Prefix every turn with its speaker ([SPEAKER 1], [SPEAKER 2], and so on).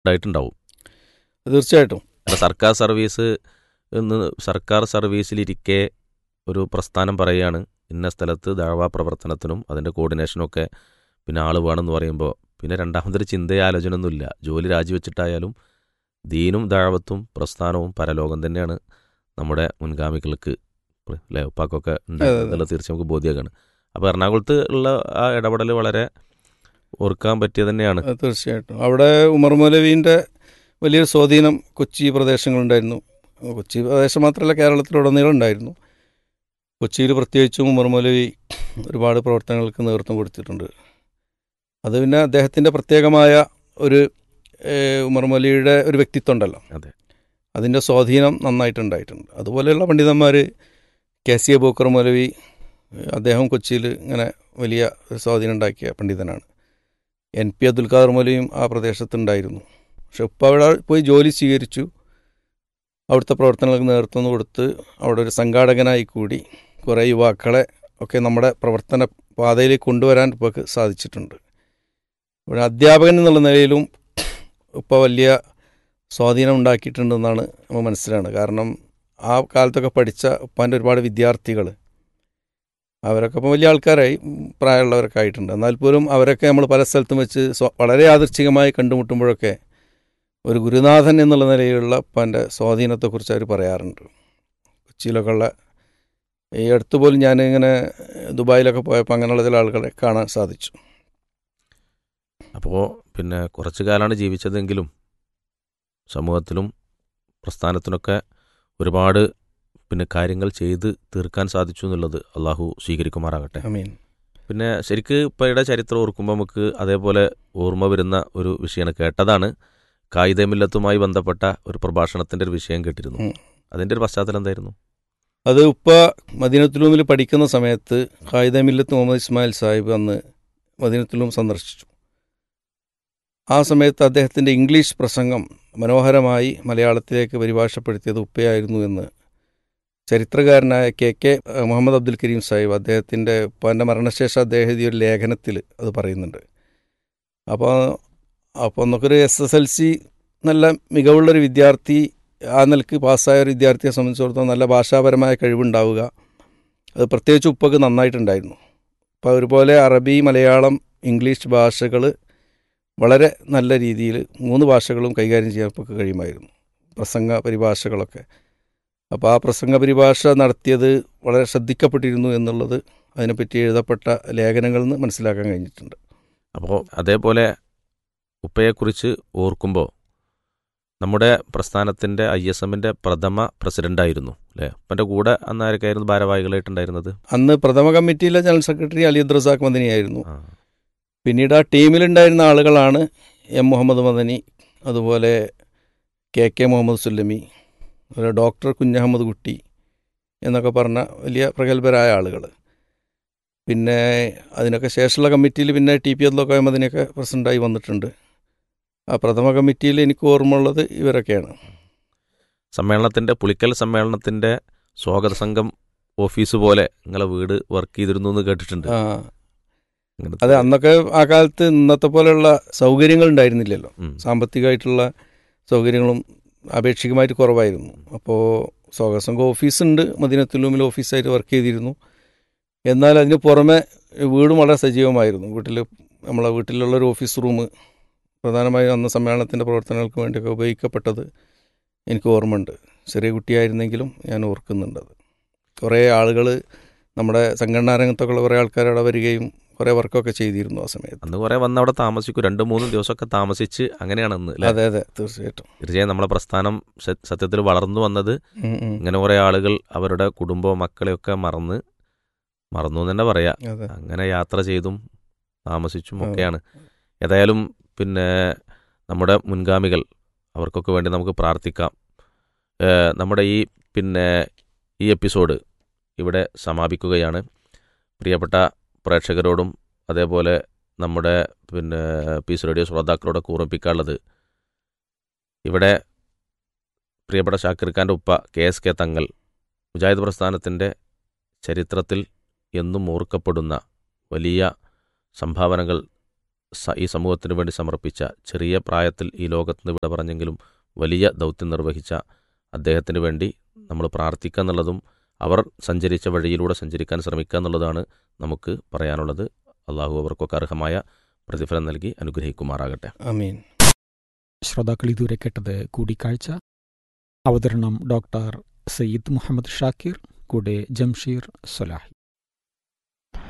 [SPEAKER 1] ഉണ്ടായിട്ടുണ്ടാവും
[SPEAKER 2] തീർച്ചയായിട്ടും
[SPEAKER 1] അല്ല, സർക്കാർ സർവീസ് എന്ന് സർക്കാർ സർവീസിലിരിക്കെ ഒരു പ്രസ്ഥാനം പറയുകയാണ് ഇന്ന സ്ഥലത്ത് ദാവാ പ്രവർത്തനത്തിനും അതിൻ്റെ കോർഡിനേഷനും ഒക്കെ പിന്നെ ആൾ വേണമെന്ന് പറയുമ്പോൾ പിന്നെ രണ്ടാമതൊരു ചിന്തയോ ആലോചനയൊന്നുമില്ല ജോലി രാജിവെച്ചിട്ടായാലും ദീനും ദാവത്തും പ്രസ്ഥാനവും പരലോകം തന്നെയാണ് നമ്മുടെ മുൻഗാമികൾക്ക് അല്ലേ ഉപ്പാക്കൊക്കെ ഉണ്ടാകുന്നുള്ള തീർച്ചയായും നമുക്ക് ബോധ്യമാണ് അപ്പോൾ എറണാകുളത്ത് ഉള്ള ആ ഇടപെടൽ വളരെ ഓർക്കാൻ പറ്റിയ തന്നെയാണ്
[SPEAKER 2] അത് തീർച്ചയായിട്ടും അവിടെ ഉമർ മൗലവീൻ്റെ വലിയൊരു സ്വാധീനം കൊച്ചി പ്രദേശങ്ങളുണ്ടായിരുന്നു കൊച്ചി പ്രദേശം മാത്രമല്ല കേരളത്തിലുടനീളം ഉണ്ടായിരുന്നു കൊച്ചിയിൽ പ്രത്യേകിച്ചും ഉമർ മൗലവി ഒരുപാട് പ്രവർത്തനങ്ങൾക്ക് നേതൃത്വം കൊടുത്തിട്ടുണ്ട് അത് പിന്നെ അദ്ദേഹത്തിൻ്റെ പ്രത്യേകമായ ഒരു ഏഹ്, ഉമർ മൗലവിയുടെ ഒരു വ്യക്തിത്വം ഉണ്ടല്ലോ
[SPEAKER 1] അതെ.
[SPEAKER 2] അതിൻ്റെ സ്വാധീനം നന്നായിട്ടുണ്ടായിട്ടുണ്ട് അതുപോലെയുള്ള പണ്ഡിതന്മാർ K C A Bukkar Maulavi ഏഹ്, അദ്ദേഹം കൊച്ചിയിൽ ഇങ്ങനെ വലിയ ഒരു സ്വാധീനം ഉണ്ടാക്കിയ പണ്ഡിതനാണ് എൻ പി അബ്ദുൽ ഖാദർ മൗലവിയും ആ പ്രദേശത്തുണ്ടായിരുന്നു പക്ഷെ ഇപ്പോൾ അവിടെ പോയി ജോലി സ്വീകരിച്ചു അവിടുത്തെ പ്രവർത്തനങ്ങൾക്ക് നേതൃത്വം കൊടുത്ത് അവിടെ ഒരു സംഘാടകനായി കൂടി കുറേ യുവാക്കളെ ഒക്കെ നമ്മുടെ പ്രവർത്തന പാതയിലേക്ക് കൊണ്ടുവരാൻ ഇപ്പോൾ സാധിച്ചിട്ടുണ്ട് ഇവിടെ അധ്യാപകൻ എന്നുള്ള നിലയിലും ഇപ്പോൾ വലിയ സ്വാധീനം ഉണ്ടാക്കിയിട്ടുണ്ടെന്നാണ് നമ്മൾ മനസ്സിലാണ് കാരണം ആ കാലത്തൊക്കെ പഠിച്ച ഉപ്പാൻ്റെ ഒരുപാട് വിദ്യാർത്ഥികൾ അവരൊക്കെ ഇപ്പോൾ വലിയ ആൾക്കാരായി ഉം, പ്രായമുള്ളവരൊക്കെ ആയിട്ടുണ്ട് എന്നാൽ പോലും അവരൊക്കെ നമ്മൾ പല സ്ഥലത്തും വെച്ച് സ്വ- വളരെ യാദൃച്ഛികമായി കണ്ടുമുട്ടുമ്പോഴൊക്കെ ഒരു ഗുരുനാഥൻ എന്നുള്ള നിലയിലുള്ള ഉപ്പാൻ്റെ സ്വാധീനത്തെക്കുറിച്ച് അവർ പറയാറുണ്ട് കൊച്ചിയിലൊക്കെ ഉള്ള ഈ അടുത്ത് പോലും ഞാനിങ്ങനെ ദുബായിലൊക്കെ പോയപ്പോൾ അങ്ങനെയുള്ള ചില ആളുകളെ കാണാൻ സാധിച്ചു
[SPEAKER 1] അപ്പോൾ പിന്നെ കുറച്ചു കാലമാണ് ജീവിച്ചതെങ്കിലും സമൂഹത്തിലും പ്രസ്ഥാനത്തിനൊക്കെ ഒരുപാട് പിന്നെ കാര്യങ്ങൾ ചെയ്ത് തീർക്കാൻ സാധിച്ചു എന്നുള്ളത് അള്ളാഹു സ്വീകരിക്കുമാറാകട്ടെ
[SPEAKER 2] ഐ
[SPEAKER 1] പിന്നെ ശരിക്ക് ഇപ്പോഴത്തെ ചരിത്രം ഓർക്കുമ്പോൾ നമുക്ക് അതേപോലെ ഓർമ്മ വരുന്ന ഒരു വിഷയമാണ് കേട്ടതാണ് കായികമില്ലത്തുമായി ബന്ധപ്പെട്ട ഒരു പ്രഭാഷണത്തിൻ്റെ ഒരു വിഷയം കേട്ടിരുന്നു
[SPEAKER 2] ഉം.
[SPEAKER 1] അതിൻ്റെ ഒരു പശ്ചാത്തലം എന്തായിരുന്നു
[SPEAKER 2] അത് ഉപ്പ മദീനത്തുലൂമിൽ പഠിക്കുന്ന സമയത്ത് ഖായിദ മില്ലത്ത് മുഹമ്മദ് ഇസ്മായിൽ സാഹിബ് അന്ന് മദീനത്തുലൂം സന്ദർശിച്ചു ആ സമയത്ത് അദ്ദേഹത്തിൻ്റെ ഇംഗ്ലീഷ് പ്രസംഗം മനോഹരമായി മലയാളത്തിലേക്ക് പരിഭാഷപ്പെടുത്തിയത് ഉപ്പയായിരുന്നു എന്ന് ചരിത്രകാരനായ കെ കെ മുഹമ്മദ് അബ്ദുൽ കരീം സാഹിബ് അദ്ദേഹത്തിൻ്റെ ഉപ്പാൻ്റെ മരണശേഷം അദ്ദേഹം എഴുതിയ ഒരു ലേഖനത്തിൽ അത് പറയുന്നുണ്ട് അപ്പോൾ അപ്പോൾ നമുക്കൊരു എസ് എസ് എൽ സി നല്ല മികവുള്ളൊരു വിദ്യാർത്ഥി ആ നിലക്ക് പാസ്സായ ഒരു വിദ്യാർത്ഥിയെ സംബന്ധിച്ചിടത്തോളം നല്ല ഭാഷാപരമായ കഴിവുണ്ടാവുക അത് പ്രത്യേകിച്ച് ഉപ്പക്ക് നന്നായിട്ടുണ്ടായിരുന്നു അപ്പോൾ ഒരുപോലെ അറബി മലയാളം ഇംഗ്ലീഷ് ഭാഷകൾ വളരെ നല്ല രീതിയിൽ മൂന്ന് ഭാഷകളും കൈകാര്യം ചെയ്യാൻ ഉപ്പക്ക് കഴിയുമായിരുന്നു പ്രസംഗ പരിഭാഷകളൊക്കെ അപ്പോൾ ആ പ്രസംഗ പരിഭാഷ നടത്തിയത് വളരെ ശ്രദ്ധിക്കപ്പെട്ടിരുന്നു എന്നുള്ളത് അതിനെപ്പറ്റി എഴുതപ്പെട്ട ലേഖനങ്ങളിൽ നിന്ന് മനസ്സിലാക്കാൻ കഴിഞ്ഞിട്ടുണ്ട്
[SPEAKER 1] അപ്പോൾ അതേപോലെ ഉപ്പയെക്കുറിച്ച് ഓർക്കുമ്പോൾ നമ്മുടെ പ്രസ്ഥാനത്തിൻ്റെ ഐ എസ് എമ്മിൻ്റെ പ്രഥമ പ്രസിഡൻ്റായിരുന്നു അല്ലേ ഉപ്പൻ്റെ കൂടെ അന്ന് ആരൊക്കെയായിരുന്നു ഭാരവാഹികളായിട്ടുണ്ടായിരുന്നത്
[SPEAKER 2] അന്ന് പ്രഥമ കമ്മിറ്റിയിലെ ജനറൽ സെക്രട്ടറി അലി അബ്ദുറസാഖ് മദനിയായിരുന്നു
[SPEAKER 1] ആ,
[SPEAKER 2] പിന്നീട് ആ ടീമിലുണ്ടായിരുന്ന ആളുകളാണ് എം മുഹമ്മദ് മദനി അതുപോലെ കെ കെ മുഹമ്മദ് സുല്ലമി അതുപോലെ ഡോക്ടർ കുഞ്ഞഹമ്മദ് കുട്ടി എന്നൊക്കെ പറഞ്ഞ വലിയ പ്രഗത്ഭരായ ആളുകൾ പിന്നെ അതിനൊക്കെ ശേഷമുള്ള കമ്മിറ്റിയിൽ പിന്നെ ടി പി അബ്ദുൽ അഹമ്മദിനെയൊക്കെ പ്രസിഡൻ്റായി വന്നിട്ടുണ്ട് ആ പ്രഥമ കമ്മിറ്റിയിൽ എനിക്ക് ഓർമ്മയുള്ളത് ഇവരൊക്കെയാണ്
[SPEAKER 1] സമ്മേളനത്തിൻ്റെ പുളിക്കൽ സമ്മേളനത്തിൻ്റെ സ്വാഗത സംഘം ഓഫീസ് പോലെ നിങ്ങളെ വീട് വർക്ക് ചെയ്തിരുന്നു എന്ന് കേട്ടിട്ടുണ്ട്
[SPEAKER 2] ആ
[SPEAKER 1] അങ്ങനത്തെ-
[SPEAKER 2] അതെ അന്നൊക്കെ ആ കാലത്ത് ഇന്നത്തെ പോലെയുള്ള സൗകര്യങ്ങൾ ഉണ്ടായിരുന്നില്ലല്ലോ
[SPEAKER 1] ഉം.
[SPEAKER 2] സാമ്പത്തികമായിട്ടുള്ള സൗകര്യങ്ങളും അപേക്ഷികമായിട്ട് കുറവായിരുന്നു അപ്പോൾ സ്വാഗതസംഘം ഓഫീസുണ്ട് മദീനത്തുലൂമിൽ ഓഫീസായിട്ട് വർക്ക് ചെയ്തിരുന്നു എന്നാൽ അതിന് പുറമെ വീടും വളരെ സജീവമായിരുന്നു വീട്ടിൽ നമ്മളെ വീട്ടിലുള്ളൊരു ഓഫീസ് റൂം പ്രധാനമായും അന്ന് സമ്മേളനത്തിൻ്റെ പ്രവർത്തനങ്ങൾക്ക് വേണ്ടിയൊക്കെ ഉപയോഗിക്കപ്പെട്ടത് എനിക്ക് ഓർമ്മയുണ്ട് ചെറിയ കുട്ടിയായിരുന്നെങ്കിലും ഞാൻ ഓർക്കുന്നുണ്ട് അത് കുറേ ആളുകൾ നമ്മുടെ സംഘടനാ രംഗത്തൊക്കെയുള്ള കുറേ ആൾക്കാർ അവിടെ വരികയും കുറേ വർക്കൊക്കെ ചെയ്തിരുന്നു ആ സമയത്ത്
[SPEAKER 1] അന്ന് കുറേ വന്ന് അവിടെ താമസിക്കും രണ്ട് മൂന്ന് ദിവസമൊക്കെ താമസിച്ച് അങ്ങനെയാണ് അന്ന് അല്ലേ
[SPEAKER 2] അതെ അതെ തീർച്ചയായിട്ടും
[SPEAKER 1] തീർച്ചയായും നമ്മളെ പ്രസ്ഥാനം സ- സത്യത്തിൽ വളർന്നു വന്നത്
[SPEAKER 2] ഉം, ഉം.
[SPEAKER 1] ഇങ്ങനെ കുറേ ആളുകൾ അവരുടെ കുടുംബവും മക്കളെയൊക്കെ മറന്ന് മറന്നു എന്ന് തന്നെ പറയാം
[SPEAKER 2] അതെ
[SPEAKER 1] അങ്ങനെ യാത്ര ചെയ്തും താമസിച്ചും
[SPEAKER 2] ആ.
[SPEAKER 1] ഒക്കെയാണ് ഏതായാലും പിന്നെ നമ്മുടെ മുൻഗാമികൾ അവർക്കൊക്കെ വേണ്ടി നമുക്ക് പ്രാർത്ഥിക്കാം ഏഹ് നമ്മുടെ ഈ പിന്നെ ഈ എപ്പിസോഡ് ഇവിടെ സമാപിക്കുകയാണ് പ്രിയപ്പെട്ട പ്രേക്ഷകരോടും അതേപോലെ നമ്മുടെ പിന്നെ പീസ് റേഡിയോ ശ്രോതാക്കളോടൊക്കെ ഓർമ്മിപ്പിക്കാനുള്ളത് ഇവിടെ പ്രിയപ്പെട്ട ഷാക്കിർ ഖാൻ്റെ ഉപ്പ കെ എസ് കെ തങ്ങൾ മുജാഹിദ് പ്രസ്ഥാനത്തിൻ്റെ ചരിത്രത്തിൽ എന്നും ഓർക്കപ്പെടുന്ന വലിയ സംഭാവനകൾ സ- ഈ സമൂഹത്തിന് വേണ്ടി സമർപ്പിച്ച ചെറിയ പ്രായത്തിൽ ഈ ലോകത്ത് നിന്ന് വിട പറഞ്ഞെങ്കിലും വലിയ ദൗത്യം നിർവഹിച്ച അദ്ദേഹത്തിന് വേണ്ടി നമ്മൾ പ്രാർത്ഥിക്കുക എന്നുള്ളതും അവർ സഞ്ചരിച്ച വഴിയിലൂടെ സഞ്ചരിക്കാൻ ശ്രമിക്കുക എന്നുള്ളതാണ് നമുക്ക് പറയാനുള്ളത് അള്ളാഹു അവർക്കൊക്കെ അർഹമായ പ്രതിഫലം നൽകി അനുഗ്രഹിക്കുമാറാകട്ടെ
[SPEAKER 2] അമീൻ
[SPEAKER 3] ശ്രോതാക്കൾ ഇതുവരെ കേട്ടത് കൂടിക്കാഴ്ച അവതരണം ഡോക്ടർ സയ്യിദ് മുഹമ്മദ് ഷാക്കിർ കൂടെ ജംഷീർ സൊലാഹി